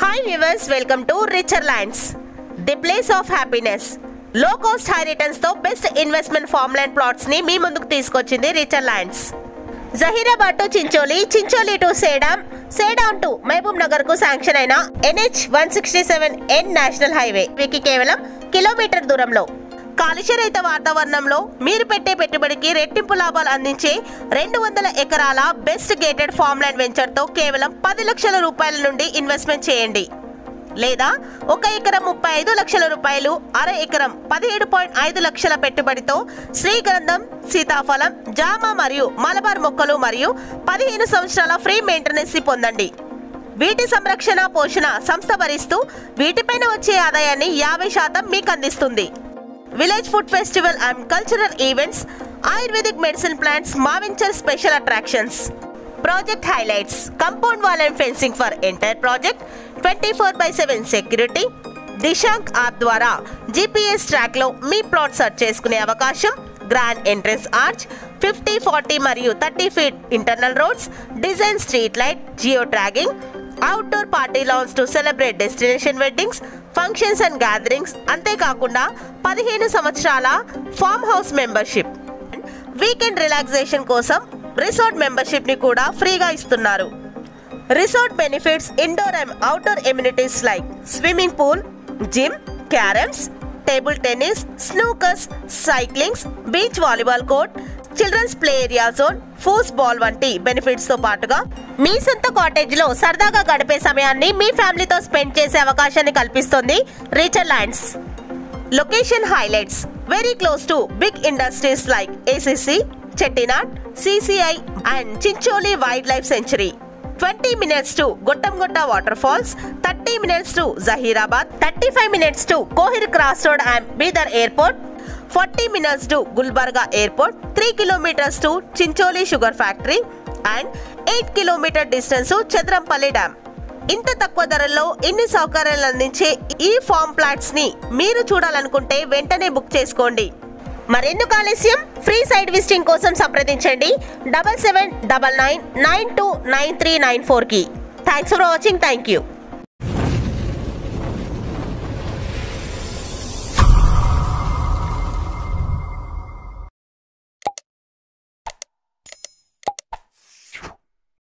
hi viewers welcome to Richer Lands the place of happiness low cost high returns తో best investment farm land plots ని మీ ముందుకు తీసుకొచ్చింది Richer Lands Zaheerabad to Chincholi Chincholi to Sedam Sedam to Mahabubnagar కు sanction అయిన NH one sixty seven N national highway వీకి కేవలం kilometre దూరంలో కాలుష్యరహిత వాతావరణంలో మీరు పెట్టే పెట్టుబడికి రెట్టింపు లాభాలు అందించే రెండు వందల ఎకరాల best gated farm land venture తో కేవలం పది లక్షల రూపాయల నుండి ఇన్వెస్ట్మెంట్ చేయండి లేదా ఒక ఎకరం ముప్పై ఐదు లక్షల రూపాయలు అర ఎకరం పదిహేడు పాయింట్ ఐదు లక్షల పెట్టుబడితో శ్రీగంధం సీతాఫలం జామ మరియు మలబార్ మొక్కలు మరియు పదిహేను సంవత్సరాల ఫ్రీ మెయింటెనెన్స్ పొందండి వీటి సంరక్షణ పోషణ సంస్థ భరిస్తూ వీటిపైన వచ్చే ఆదాయాన్ని యాభై శాతం మీకు అందిస్తుంది village food festival and cultural events ayurvedic medicine plants మావెంచర్ special attractions project highlights compound wall and fencing for entire project twenty four by seven security Dishank app ద్వారా జీపీఎస్ ట్రాక్ లో మీ ప్లాట్ సెర్చ్ చేసుకునే అవకాశం grand entrance arch fifty forty మరియు thirty feet internal roads design street light geo tagging outdoor party lawns to celebrate destination weddings functions and gatherings అంతేకాకుండా పదిహేను సంవత్సరాల farm house membership weekend relaxation కోసం resort membership ని కూడా ఫ్రీగా ఇస్తున్నారు resort benefits indoor and outdoor amenities like swimming pool gym carroms table tennis snookers cyclings beach volleyball court children's play area zone foosball వంటి benefits తో పాటుగా మీ సొంత cottage లో సరదాగా గడిపే సమయాన్ని మీ ఫ్యామిలీతో స్పెండ్ చేసే అవకాశాన్ని కల్పిస్తుంది richer lands location highlights very close to big industries like ACC Chettinad CCI and Chincholi wild life sanctuary twenty minutes to Gottamgotta water falls thirty minutes to Zaheerabad thirty five minutes to Kohir cross road and Bidar airport forty minutes to Gulbarga airport three kilometres to Chincholi sugar factory and eight kilometre distance Chandrampalli dam ఇంత తక్కువ ధరల్లో ఇన్ని సౌకర్యాలు అందించే ఈ form plots ని మీరు చూడాలనుకుంటే వెంటనే బుక్ చేసుకోండి మరెందుకు ఆలస్యం ఫ్రీ సైట్ విజిటింగ్ కోసం సంప్రదించండి double seven double nine nine two nine three nine four కి thanks for watching thank you